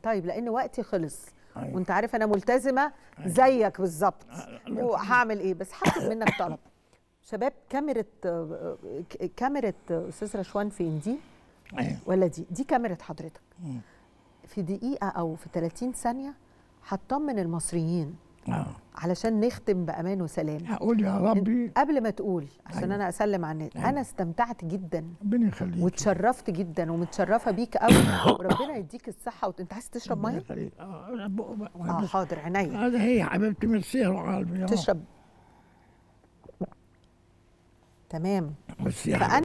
طيب لان وقتي خلص أيوة. وانت عارف انا ملتزمه زيك بالظبط وهعمل ايه بس هاخد منك طلب شباب كاميرا آه، ك- كاميرا استاذ رشوان فين دي أيوة. ولا دي دي كاميرا حضرتك مم. في دقيقه او في 30 ثانيه هتطمن المصريين آه. علشان نختم بامان وسلام هقول يا ربي قبل ما تقول عشان أيوة. انا اسلم على الناس أيوة. انا استمتعت جدا ربنا يخليك واتشرفت جدا ومتشرفه بيك قوي وربنا يديك الصحه وت... انت عايز تشرب ربنا ميه يخليك. آه، أنا بق- بق- اه بس- حاضر عينيا هذا هي حبيبتي ميرسي يا قلبي آه. تشرب تمام بس يا فانا